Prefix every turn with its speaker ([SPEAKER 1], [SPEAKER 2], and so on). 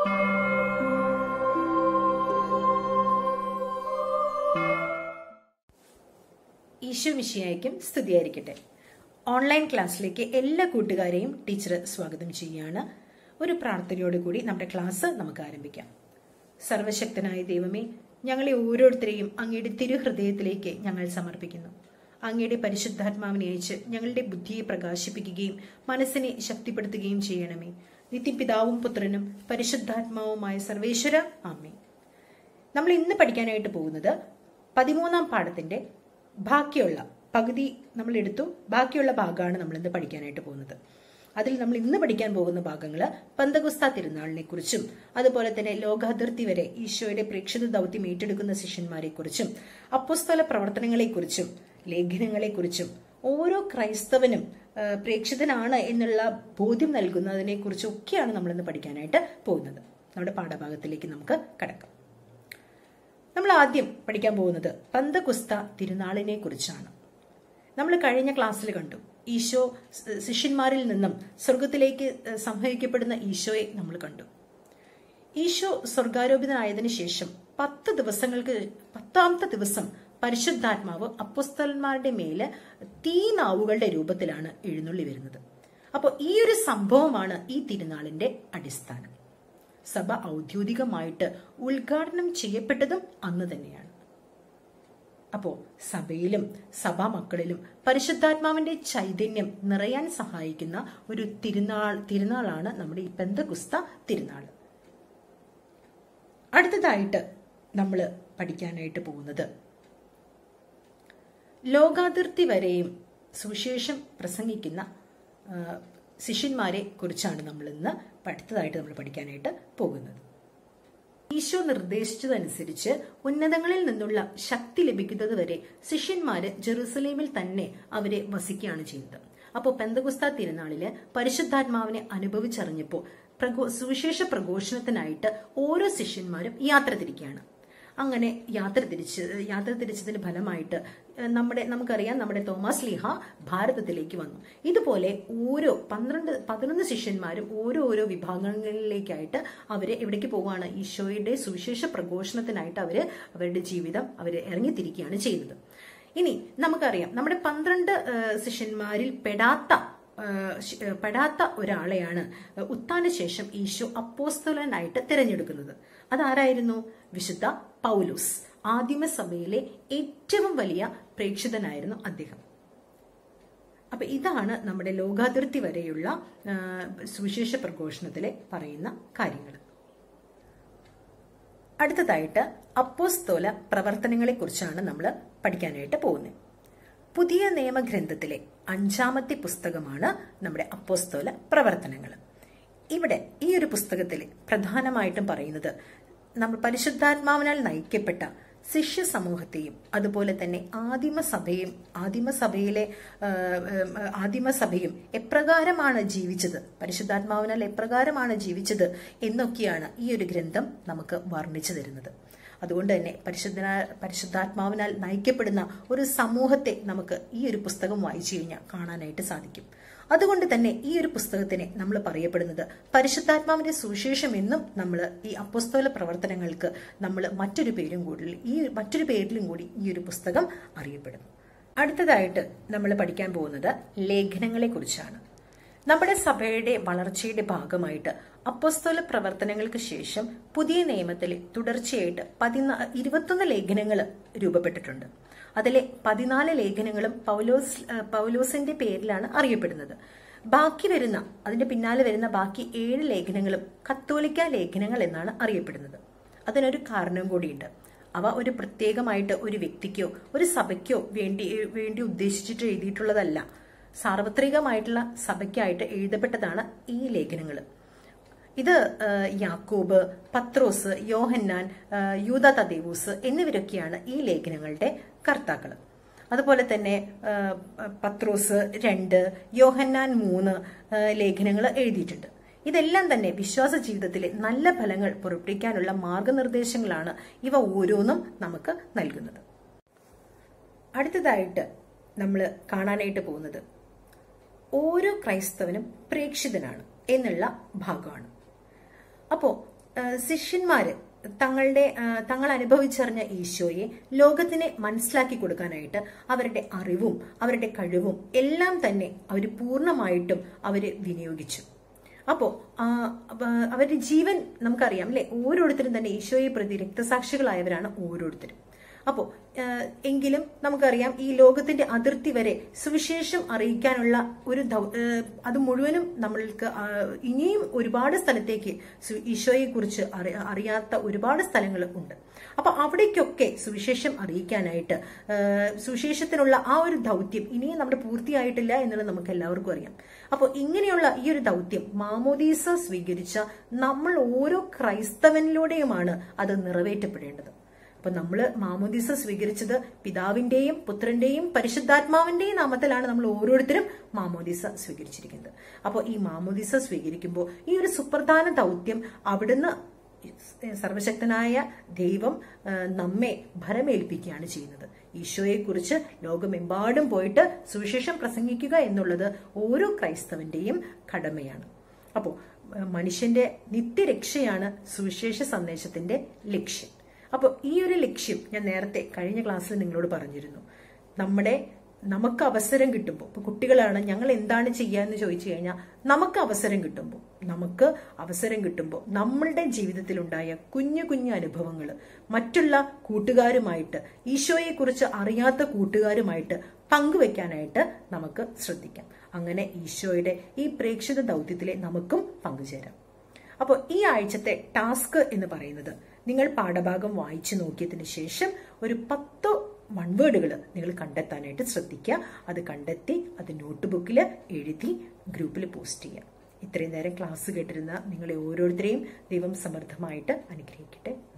[SPEAKER 1] ഈശോ മിഷിയായിരിക്കും സ്തുതിയായിരിക്കട്ടെ ഓൺലൈൻ ക്ലാസ്സിലേക്ക് എല്ലാ കൂട്ടുകാരെയും ടീച്ചർ സ്വാഗതം ചെയ്യുകയാണ് ഒരു പ്രാർത്ഥനയോടുകൂടി നമ്മുടെ ക്ലാസ് നമുക്ക് ആരംഭിക്കാം സർവശക്തനായ ദൈവമേ ഞങ്ങളെ ഓരോരുത്തരെയും അങ്ങയുടെ തിരുഹൃദയത്തിലേക്ക് ഞങ്ങൾ സമർപ്പിക്കുന്നു അങ്ങയുടെ പരിശുദ്ധാത്മാവിനെ അയച്ച് ഞങ്ങളുടെ ബുദ്ധിയെ പ്രകാശിപ്പിക്കുകയും മനസ്സിനെ ശക്തിപ്പെടുത്തുകയും ചെയ്യണമേ നിത്യപിതാവും പുത്രനും പരിശുദ്ധാത്മാവുമായ സർവേശ്വര ആമേ നമ്മൾ ഇന്ന് പഠിക്കാനായിട്ട് പോകുന്നത് പതിമൂന്നാം പാഠത്തിന്റെ ബാക്കിയുള്ള പകുതി നമ്മൾ എടുത്തു ബാക്കിയുള്ള ഭാഗമാണ് നമ്മൾ ഇന്ന് പഠിക്കാനായിട്ട് പോകുന്നത് അതിൽ നമ്മൾ ഇന്ന് പഠിക്കാൻ പോകുന്ന ഭാഗങ്ങൾ പന്തകുസ്ത തിരുനാളിനെ കുറിച്ചും അതുപോലെ തന്നെ ലോകാതിർത്തി വരെ ഈശോയുടെ പ്രേക്ഷിത ദൗത്യം ഏറ്റെടുക്കുന്ന ശിഷ്യന്മാരെ കുറിച്ചും അപ്പുസ്തല പ്രവർത്തനങ്ങളെക്കുറിച്ചും ലേഖനങ്ങളെക്കുറിച്ചും ഓരോ ക്രൈസ്തവനും ആ, പ്രേക്ഷിതനാണ് എന്നുള്ള ബോധ്യം നൽകുന്നതിനെ കുറിച്ചും ഒക്കെയാണ് നമ്മൾ ഇന്ന് പഠിക്കാനായിട്ട് പോകുന്നത് നമ്മുടെ പാഠഭാഗത്തിലേക്ക് നമുക്ക് കടക്കാം നമ്മൾ ആദ്യം പഠിക്കാൻ പോകുന്നത് പന്തകുസ്ത തിരുനാളിനെ കുറിച്ചാണ് നമ്മൾ കഴിഞ്ഞ ക്ലാസ്സിൽ കണ്ടു ഈശോ സ് ശിഷ്യന്മാരിൽ നിന്നും സ്വർഗത്തിലേക്ക് ഏഹ്, സംഹരിക്കപ്പെടുന്ന ഈശോയെ നമ്മൾ കണ്ടു ഈശോ സ്വർഗാരോപിതനായതിനു ശേഷം പത്ത് ദിവസങ്ങൾക്ക് പത്താമത്തെ ദിവസം പരിശുദ്ധാത്മാവ് അപ്പുസ്തലന്മാരുടെ മേല് തീനാവുകളുടെ രൂപത്തിലാണ് എഴുന്നള്ളി വരുന്നത് അപ്പോൾ ഈ ഒരു സംഭവമാണ് ഈ തിരുനാളിന്റെ അടിസ്ഥാനം സഭ ഔദ്യോഗികമായിട്ട് ഉദ്ഘാടനം ചെയ്യപ്പെട്ടതും അന്ന് തന്നെയാണ് അപ്പോ സഭയിലും സഭാ മക്കളിലും പരിശുദ്ധാത്മാവിന്റെ ചൈതന്യം നിറയാൻ സഹായിക്കുന്ന ഒരു തിരുനാൾ തിരുനാളാണ് നമ്മുടെ ഈ പെന്തകുസ്ത തിരുനാൾ അടുത്തതായിട്ട് നമ്മൾ പഠിക്കാനായിട്ട് പോകുന്നത് ലോകാതിർത്തി വരെയും സുവിശേഷം പ്രസംഗിക്കുന്ന ആ, ശിഷ്യന്മാരെ കുറിച്ചാണ് നമ്മൾ ഇന്ന് അടുത്തതായിട്ട് നമ്മൾ പഠിക്കാനായിട്ട് പോകുന്നത് ഈശോ നിർദ്ദേശിച്ചതനുസരിച്ച് ഉന്നതങ്ങളിൽ നിന്നുള്ള ശക്തി ലഭിക്കുന്നത് വരെ ശിഷ്യന്മാര് ജെറുസലേമിൽ തന്നെ അവരെ വസിക്കുകയാണ് ചെയ്യുന്നത് അപ്പോൾ പെന്തകുസ്ത തിരുനാളില് പരിശുദ്ധാത്മാവിനെ അനുഭവിച്ചറിഞ്ഞപ്പോൾ പ്രഘോ സുവിശേഷ പ്രഘോഷണത്തിനായിട്ട് ഓരോ ശിഷ്യന്മാരും യാത്ര തിരിക്കുകയാണ് അങ്ങനെ യാത്ര തിരിച്ച് യാത്ര തിരിച്ചതിന് ഫലമായിട്ട് ഏഹ്, നമ്മുടെ നമുക്കറിയാം നമ്മുടെ തോമസ് ലീഹ ഭാരതത്തിലേക്ക് വന്നു ഇതുപോലെ ഓരോ പന്ത്രണ്ട് പതിനൊന്ന് ശിഷ്യന്മാരും ഓരോ ഓരോ വിഭാഗങ്ങളിലേക്കായിട്ട് അവര് എവിടേക്ക് പോവുകയാണ് ഈശോയുടെ സുവിശേഷ പ്രഘോഷണത്തിനായിട്ട് അവര് അവരുടെ ജീവിതം അവര് ഇറങ്ങിത്തിരിക്കുകയാണ് ചെയ്യുന്നത് ഇനി നമുക്കറിയാം നമ്മുടെ പന്ത്രണ്ട് ഏഹ്, ശിഷ്യന്മാരിൽ പെടാത്ത ഏഹ്, ശി- ഏഹ്, പെടാത്ത ഒരാളെയാണ് ഉത്താന ശേഷം ഈശോ അപ്പോസ്തലനായിട്ട് തിരഞ്ഞെടുക്കുന്നത് അതാരായിരുന്നു വിശുദ്ധ പൗലൂസ് ആദിമസഭയിലെ ഏറ്റവും വലിയ പ്രേക്ഷിതനായിരുന്നു അദ്ദേഹം അപ്പൊ ഇതാണ് നമ്മുടെ ലോകാതിർത്തി വരെയുള്ള ആ, സുവിശേഷ പ്രഘോഷണത്തിലെ പറയുന്ന കാര്യങ്ങൾ അടുത്തതായിട്ട് അപ്പോസ്തോല പ്രവർത്തനങ്ങളെ കുറിച്ചാണ് നമ്മൾ പഠിക്കാനായിട്ട് പോകുന്നത് പുതിയ നിയമഗ്രന്ഥത്തിലെ അഞ്ചാമത്തെ പുസ്തകമാണ് നമ്മുടെ അപ്പോസ്തോല പ്രവർത്തനങ്ങൾ ഇവിടെ ഈ ഒരു പുസ്തകത്തിൽ പ്രധാനമായിട്ടും പറയുന്നത് നമ്മൾ പരിശുദ്ധാത്മാവിനാൽ നയിക്കപ്പെട്ട ശിഷ്യ സമൂഹത്തെയും അതുപോലെ തന്നെ ആദിമസഭയും ആദിമസഭയിലെ ആ, ആ, ആദിമസഭയും എപ്രകാരമാണ് ജീവിച്ചത് പരിശുദ്ധാത്മാവിനാൽ എപ്രകാരമാണ് ജീവിച്ചത് എന്നൊക്കെയാണ് ഈ ഒരു ഗ്രന്ഥം നമുക്ക് വർണ്ണിച്ചു തരുന്നത് അതുകൊണ്ട് തന്നെ പരിശുദ്ധ പരിശുദ്ധാത്മാവിനാൽ നയിക്കപ്പെടുന്ന ഒരു സമൂഹത്തെ നമുക്ക് ഈ ഒരു പുസ്തകം വായിച്ചു കഴിഞ്ഞാൽ കാണാനായിട്ട് സാധിക്കും അതുകൊണ്ട് തന്നെ ഈ ഒരു പുസ്തകത്തിനെ നമ്മൾ പറയപ്പെടുന്നത് പരിശുദ്ധാത്മാവിന്റെ സുവിശേഷം എന്നും നമ്മൾ ഈ അപ്പസ്തോല പ്രവർത്തനങ്ങൾക്ക് നമ്മൾ മറ്റൊരു പേരും കൂടി ഈ മറ്റൊരു പേരിലും കൂടി ഈ ഒരു പുസ്തകം അറിയപ്പെടുന്നു അടുത്തതായിട്ട് നമ്മൾ പഠിക്കാൻ പോകുന്നത് ലേഖനങ്ങളെ കുറിച്ചാണ് നമ്മുടെ സഭയുടെ വളർച്ചയുടെ ഭാഗമായിട്ട് അപ്പസ്തോല പ്രവർത്തനങ്ങൾക്ക് ശേഷം പുതിയ നിയമത്തിൽ തുടർച്ചയായിട്ട് പതിനാ ഇരുപത്തൊന്ന് ലേഖനങ്ങൾ രൂപപ്പെട്ടിട്ടുണ്ട് അതിലെ പതിനാല് ലേഖനങ്ങളും പൗലോസ് ആ, പൗലോസിന്റെ പേരിലാണ് അറിയപ്പെടുന്നത് ബാക്കി വരുന്ന അതിന്റെ പിന്നാലെ വരുന്ന ബാക്കി ഏഴ് ലേഖനങ്ങളും കത്തോലിക്ക ലേഖനങ്ങൾ എന്നാണ് അറിയപ്പെടുന്നത് അതിനൊരു കാരണം കൂടിയുണ്ട് അവ ഒരു പ്രത്യേകമായിട്ട് ഒരു വ്യക്തിക്കോ ഒരു സഭയ്ക്കോ വേണ്ടി വേണ്ടി ഉദ്ദേശിച്ചിട്ട് എഴുതിയിട്ടുള്ളതല്ല സാർവത്രികമായിട്ടുള്ള സഭയ്ക്കായിട്ട് എഴുതപ്പെട്ടതാണ് ഈ ലേഖനങ്ങൾ ഇത് ആ, യാക്കോബ് പത്രോസ് യോഹന്നാൻ ആ, യൂദ തദേവൂസ് എന്നിവരൊക്കെയാണ് ഈ ലേഖനങ്ങളുടെ കർത്താക്കൾ അതുപോലെ തന്നെ ആ, പത്രോസ് രണ്ട് യോഹന്നാൻ മൂന്ന് ലേഖനങ്ങൾ എഴുതിയിട്ടുണ്ട് ഇതെല്ലാം തന്നെ വിശ്വാസ ജീവിതത്തിലെ നല്ല ഫലങ്ങൾ പുറപ്പെടുവിക്കാനുള്ള മാർഗനിർദ്ദേശങ്ങളാണ് ഇവ ഓരോന്നും നമുക്ക് നൽകുന്നത് അടുത്തതായിട്ട് നമ്മൾ കാണാനായിട്ട് പോകുന്നത് ഓരോ ക്രൈസ്തവനും പ്രേക്ഷിതനാണ് എന്നുള്ള ഭാഗമാണ് അപ്പോൾ ആ, ശിഷ്യന്മാര് തങ്ങളുടെ ആ, തങ്ങൾ അനുഭവിച്ചറിഞ്ഞ ഈശോയെ ലോകത്തിനെ മനസ്സിലാക്കി കൊടുക്കാനായിട്ട് അവരുടെ അറിവും അവരുടെ കഴിവും എല്ലാം തന്നെ അവർ പൂർണ്ണമായിട്ടും അവർ വിനിയോഗിച്ചു അപ്പോ ആ, അപ്പ- അവരുടെ ജീവൻ നമുക്കറിയാം അല്ലെ ഓരോരുത്തരും തന്നെ ഈശോയെ പ്രതി രക്തസാക്ഷികളായവരാണ് ഓരോരുത്തരും അപ്പോ ആ, എങ്കിലും നമുക്കറിയാം ഈ ലോകത്തിന്റെ അതിർത്തി വരെ സുവിശേഷം അറിയിക്കാനുള്ള ഒരു ദൗ- ആ, അത് മുഴുവനും നമ്മൾക്ക് ആ, ഇനിയും ഒരുപാട് സ്ഥലത്തേക്ക് സു- ഈശോയെ കുറിച്ച് അറിയാത്ത ഒരുപാട് സ്ഥലങ്ങൾ ഉണ്ട് അപ്പൊ അവിടേക്കൊക്കെ സുവിശേഷം അറിയിക്കാനായിട്ട് ആ, സുവിശേഷത്തിനുള്ള ആ ഒരു ദൗത്യം ഇനിയും നമ്മുടെ പൂർത്തിയായിട്ടില്ല എന്നുള്ളത് നമുക്ക് എല്ലാവർക്കും അറിയാം അപ്പോൾ ഇങ്ങനെയുള്ള ഈ ഒരു ദൗത്യം മാമോദീസ സ്വീകരിച്ച നമ്മൾ ഓരോ ക്രൈസ്തവനിലൂടെയുമാണ് അത് നിറവേറ്റപ്പെടേണ്ടത് അപ്പൊ നമ്മൾ മാമോദിസ സ്വീകരിച്ചത് പിതാവിന്റെയും പുത്രന്റെയും പരിശുദ്ധാത്മാവിന്റെയും നാമത്തിലാണ് നമ്മൾ ഓരോരുത്തരും മാമോദിസ സ്വീകരിച്ചിരിക്കുന്നത് അപ്പോൾ ഈ മാമോദിസ സ്വീകരിക്കുമ്പോൾ ഈ ഒരു സുപ്രധാന ദൗത്യം അവിടുന്ന് സർവശക്തനായ ദൈവം ആ, നമ്മെ ഭരമേൽപ്പിക്കുകയാണ് ചെയ്യുന്നത് ഈശോയെക്കുറിച്ച് ലോകമെമ്പാടും പോയിട്ട് സുവിശേഷം പ്രസംഗിക്കുക എന്നുള്ളത് ഓരോ ക്രൈസ്തവന്റെയും കടമയാണ് അപ്പോൾ മനുഷ്യന്റെ നിത്യരക്ഷയാണ് സുവിശേഷ സന്ദേശത്തിന്റെ ലക്ഷ്യം അപ്പോൾ ഈ ഒരു ലക്ഷ്യം ഞാൻ നേരത്തെ കഴിഞ്ഞ ക്ലാസ്സിൽ നിങ്ങളോട് പറഞ്ഞിരുന്നു നമ്മുടെ നമുക്ക് അവസരം കിട്ടുമ്പോൾ ഇപ്പൊ കുട്ടികളാണ് ഞങ്ങൾ എന്താണ് ചെയ്യാന്ന് ചോദിച്ചു കഴിഞ്ഞാൽ നമുക്ക് അവസരം കിട്ടുമ്പോൾ നമുക്ക് അവസരം കിട്ടുമ്പോൾ നമ്മളുടെ ജീവിതത്തിലുണ്ടായ കുഞ്ഞു കുഞ്ഞു അനുഭവങ്ങൾ മറ്റുള്ള കൂട്ടുകാരുമായിട്ട് ഈശോയെക്കുറിച്ച് അറിയാത്ത കൂട്ടുകാരുമായിട്ട് പങ്കുവെക്കാനായിട്ട് നമുക്ക് ശ്രദ്ധിക്കാം അങ്ങനെ ഈശോയുടെ ഈ പ്രേക്ഷിത ദൗത്യത്തിലെ നമുക്കും പങ്കുചേരാം അപ്പോൾ ഈ ആഴ്ചത്തെ ടാസ്ക് എന്ന് പറയുന്നത് നിങ്ങൾ പാഠഭാഗം വായിച്ചു നോക്കിയതിന് ശേഷം ഒരു പത്തോ വൺ വേർഡുകൾ നിങ്ങൾ കണ്ടെത്താനായിട്ട് ശ്രദ്ധിക്കുക അത് കണ്ടെത്തി അത് നോട്ട് ബുക്കിൽ എഴുതി ഗ്രൂപ്പിൽ പോസ്റ്റ് ചെയ്യുക ഇത്രയും നേരം ക്ലാസ് കേട്ടിരുന്ന നിങ്ങളെ ഓരോരുത്തരെയും ദൈവം സമൃദ്ധമായിട്ട് അനുഗ്രഹിക്കട്ടെ